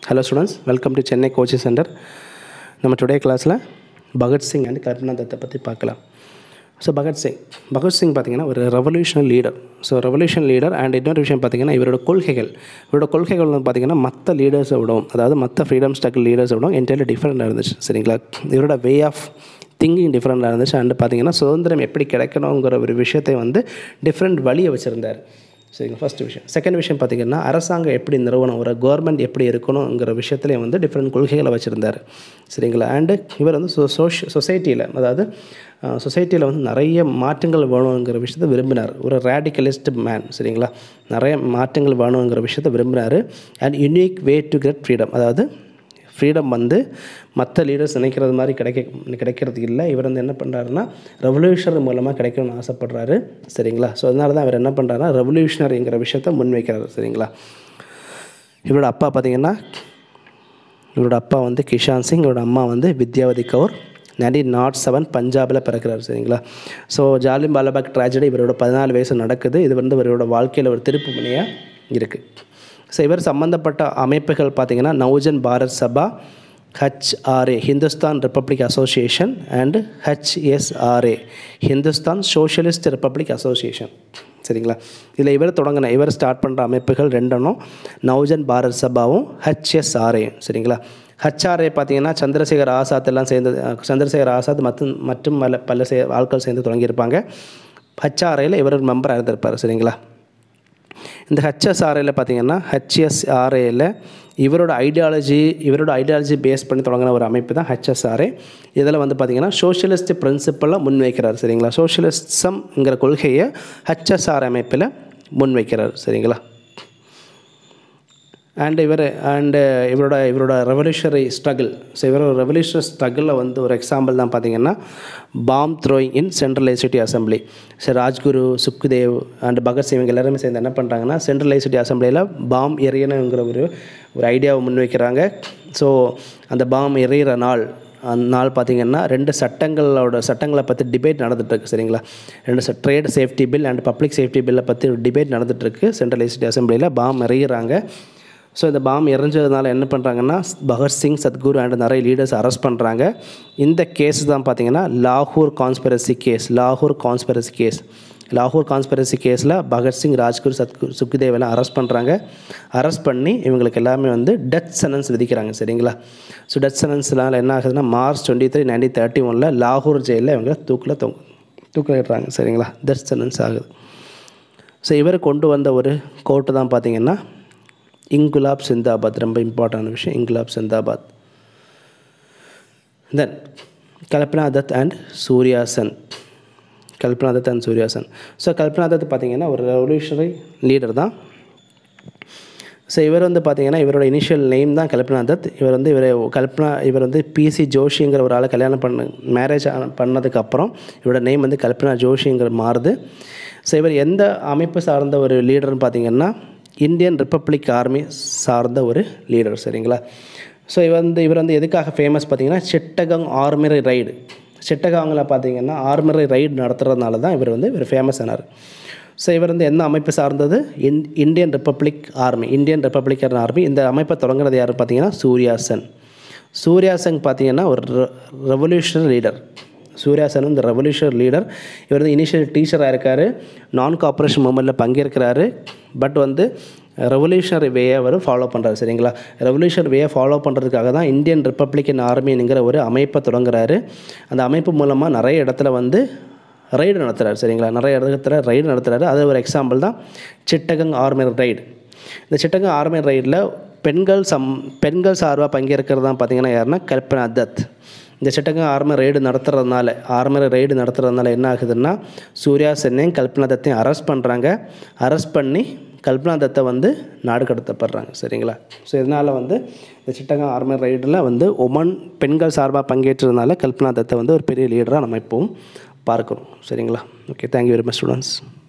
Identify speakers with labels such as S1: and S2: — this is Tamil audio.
S1: hello students welcome to Chennai coaching centre நம்ம டுடே கிளாஸில் பகத்சிங் அண்ட் கல்பனா தத்தை பற்றி பார்க்கலாம் ஸோ பகத்சிங் பகத்சிங் பார்த்தீங்கன்னா ஒரு revolutionary leader so revolution leader and இன்னொரு விஷயம் பார்த்தீங்கன்னா இவரோட கொள்கைகள் இவரோட கொள்கைகள் வந்து பார்த்தீங்கன்னா மற்ற லீடர்ஸை விடவும் அதாவது மற்ற ஃப்ரீடம் ஸ்ட்ரகிள் லீடர்ஸை விடவும் என்டையர்லி டிஃப்ரெண்ட்டாக இருந்துச்சு சரிங்களா இவரோட வே ஆஃப் திங்கிங் டிஃப்ரெண்ட்டாக இருந்துச்சு அண்ட் பார்த்தீங்கன்னா சுதந்திரம் எப்படி கிடைக்கணுங்கிற ஒரு விஷயத்தை வந்து டிஃப்ரெண்ட் வழியை வச்சுருந்தார் சரிங்களா ஃபஸ்ட் விஷயம் செகண்ட் விஷயம் பார்த்திங்கன்னா அரசாங்கம் எப்படி நிறுவனம் ஒரு கவர்மெண்ட் எப்படி இருக்கணுங்கிற விஷயத்துலேயும் வந்து டிஃப்ரெண்ட் கொள்கைகளை வச்சுருந்தார் சரிங்களா அண்டு இவர் வந்து சொ சோஷ் சொசைட்டியில் அதாவது சொசைட்டியில் வந்து நிறைய மாற்றங்கள் வேணுங்கிற விஷயத்தை விரும்பினார் ஒரு ரேடிக்கலிஸ்ட் மேன் சரிங்களா நிறைய மாற்றங்கள் வேணுங்கிற விஷயத்தை விரும்பினார் and unique way to get freedom அதாவது ஃப்ரீடம் வந்து மற்ற லீடர்ஸ் நினைக்கிறது மாதிரி கிடைக்க கிடைக்கிறது இல்லை இவர் வந்து என்ன பண்ணுறாருன்னா ரெவல்யூஷனரி மூலமாக கிடைக்கணும்னு ஆசைப்படுறாரு சரிங்களா ஸோ அதனால தான் அவர் என்ன பண்ணுறாருன்னா ரெவல்யூஷனரிங்கிற விஷயத்த முன்வைக்கிறாரு சரிங்களா இவரோட அப்பா பார்த்தீங்கன்னா இவரோட அப்பா வந்து கிஷான் சிங் இவரோட அம்மா வந்து Vidyavati Kaur nineteen nought seven பஞ்சாபில் பிறக்கிறார் சரிங்களா ஸோ ஜாலிம் பாலாபாக் ட்ராஜடி இவரோட பதினாலு வயசு நடக்குது இது வந்து இவரோட வாழ்க்கையில் ஒரு திருப்பு முனையாக இருக்குது ஸோ இவர் சம்மந்தப்பட்ட அமைப்புகள் பார்த்திங்கன்னா Naujawan Bharat Sabha HRA Hindustan republic association and HSRA Hindustan socialist republic association சரிங்களா இதில் இவர் தொடங்கின இவர் ஸ்டார்ட் பண்ணுற அமைப்புகள் ரெண்டனும் நவுஜன் பாரத் சபாவும் ஹெச்எஸ்ஆர்ஏ சரிங்களா ஹச்ஆர்ஏ பார்த்தீங்கன்னா சந்திரசேகர் ஆசாத் எல்லாம் சேர்ந்து சந்திரசேகர் ஆசாத் மற்றும் மற்றும் பல பல சே ஆட்கள் சேர்ந்து தொடங்கியிருப்பாங்க ஹச்ஆர்ஏயில் இவர் ஒரு மெம்பராக இருந்திருப்பார் சரிங்களா இந்த ஹெச்எஸ்ஆர்ஏயில் பார்த்தீங்கன்னா ஹெச்எஸ்ஆர்ஏயில் இவரோட ஐடியாலஜி இவரோட ஐடியாலஜி பேஸ் பண்ணி தொடங்கின ஒரு அமைப்பு தான் ஹெச்எஸ்ஆர்ஏ இதில் வந்து பார்த்திங்கன்னா சோஷியலிஸ்ட் பிரின்சிப்பலாக முன்வைக்கிறார் சரிங்களா சோஷியலிசம்ங்கிற கொள்கையை ஹெச்எஸ்ஆர் அமைப்பில் முன்வைக்கிறார் சரிங்களா அண்ட் இவர் அண்டு இவரோட இவரோட ரெவல்யூஷனரி ஸ்ட்ரகிள் ஸோ இவரோட ரெவல்யூஷனரி ஸ்ட்ரகிளில் வந்து ஒரு எக்ஸாம்பிள் தான் பார்த்தீங்கன்னா bomb throwing in central legislative assembly so Rajguru Sukhdev and Bhagat Singh இவங்க எல்லாருமே சேர்ந்து என்ன பண்ணுறாங்கன்னா சென்ட்ரல் லைசிட்டி அசம்பிளியில் பாம் எரியணுங்கிற ஒரு ஒரு ஐடியாவை முன்வைக்கிறாங்க ஸோ அந்த பாம் எறிகிற நாள் அந்த நாள் பார்த்திங்கன்னா ரெண்டு சட்டங்களோட சட்டங்களை பற்றி டிபேட் நடந்துகிட்ருக்கு சரிங்களா ரெண்டு trade safety bill and public safety பில்லை பற்றி டிபேட் நடந்துகிட்ருக்கு சென்ட்ரல் லைசிட்டி அசம்பிளியில் பாம் எறிகிறாங்க ஸோ இந்த பாம் எரிஞ்சதுனால என்ன பண்ணுறாங்கன்னா பகத்சிங் சத்குரு அண்ட் நிறைய லீடர்ஸ் அரெஸ்ட் பண்ணுறாங்க இந்த கேஸ் தான் பார்த்தீங்கன்னா லாகூர் கான்ஸ்பரசி கேஸ் லாகூர் கான்ஸ்பரசி கேஸ் லாகூர் கான்ஸ்பரசி கேஸில் பகத்சிங் ராஜ்குரு சத்குரு சுக்தேவ் எல்லாம் அரெஸ்ட் பண்ணுறாங்க அரெஸ்ட் பண்ணி இவங்களுக்கு எல்லாமே வந்து டெத் செனன்ஸ் விதிக்கிறாங்க சரிங்களா ஸோ டெத் செனன்ஸ்னால என்ன ஆகுதுன்னா March twenty three nineteen thirty ஒனில் லாகூர் ஜெயிலில் இவங்க தூக்கில் தொங்க தூக்கிலிடுறாங்க சரிங்களா டெத் செனன்ஸ் ஆகுது ஸோ இவர் கொண்டு வந்த ஒரு கோர்ட்டு தான் பார்த்தீங்கன்னா இங்குலாப் சிந்தாபாத் ரொம்ப இம்பார்ட்டண்டான விஷயம் இங்குலாப் சிந்தாபாத் தென் கல்பனா தத் அண்ட் சூர்யாசன் கல்பனா தத் அண்ட் சூர்யாசன் ஸோ கல்பனா தத் பார்த்திங்கன்னா ஒரு ரெவல்யூஷனரி லீடர் தான் ஸோ இவர் வந்து பார்த்திங்கன்னா இவரோட இனிஷியல் நேம் தான் கல்பனா தத் இவர் வந்து இவர் கல்பனா இவர் வந்து பிசி ஜோஷிங்கிற ஒரு ஆளை கல்யாணம் பண்ண மேரேஜ் பண்ணதுக்கப்புறம் இவரோட நேம் வந்து கல்பனா ஜோஷிங்கிற மாறுது ஸோ இவர் எந்த அமைப்பு சார்ந்த ஒரு லீடர்னு பார்த்திங்கன்னா இந்தியன் ரிப்பப்ளிக் ஆர்மி சார்ந்த ஒரு லீடர் சரிங்களா ஸோ இவர் வந்து இவர் வந்து எதுக்காக ஃபேமஸ் பார்த்திங்கன்னா சிட்டகங் ஆர்மிரை ரைடு சிட்டகாங்கில் பார்த்திங்கன்னா ஆர்மிரை ரைடு நடத்துகிறதுனால தான் இவர் வந்து இவர் ஃபேமஸ் ஆனார் ஸோ இவர் வந்து எந்த அமைப்பு சார்ந்தது in Indian republic army Indian republican army இந்த அமைப்பை தொடங்குறது யார் பார்த்தீங்கன்னா சூர்யாசன் சூர்யாசன் பார்த்திங்கன்னா ஒரு ரெவல்யூஷனரி லீடர் சூர்யாசன் இந்த ரெவல்யூஷன் லீடர் இவர் வந்து இனிஷியல் டீச்சராக இருக்கார் நான் காப்பரேஷன் மூமெண்ட்டில் பங்கேற்கிறாரு பட் வந்து ரெவல்யூஷனரி வேயை அவர் ஃபாலோ பண்ணுறாரு சரிங்களா ரெவல்யூஷன் வேயை ஃபாலோ பண்ணுறதுக்காக தான் இந்தியன் ரிப்பப்ளிக்கன் ஆர்மிங்கிற ஒரு அமைப்பை தொடங்குறாரு அந்த அமைப்பு மூலமாக நிறைய இடத்துல வந்து ரைடு நடத்துகிறார் சரிங்களா நிறைய இடத்துல ரைடு நடத்துகிறாரு அது ஒரு எக்ஸாம்பிள் தான் சிட்டகங் ஆர்மி ரைடு இந்த சிட்டகங் ஆர்மி ரைடில் பெண்கள் சம் பெண்கள் சார்பாக பங்கேற்கிறது தான் பார்த்திங்கன்னா யாருன்னா கல்பனா தத் இந்த சிட்டகம் ஆர்மி ரைடு நடத்துறதுனால ஆர்மி ரைடு நடத்துறதுனால என்ன ஆகுதுன்னா சூர்யா சென்னையும் கல்பனா தத்தையும் அரெஸ்ட் பண்ணுறாங்க அரெஸ்ட் பண்ணி கல்பனா தத்தை வந்து நாடு கடத்தப்படுறாங்க சரிங்களா ஸோ இதனால் வந்து இந்த சிட்டகம் ஆர்மி ரைடில் வந்து ஒமன் பெண்கள் சார்பாக பங்கேற்றதுனால கல்பனா தத்தை வந்து ஒரு பெரிய லீடராக நம்ம இப்போவும் பார்க்குறோம் சரிங்களா okay thank you very much students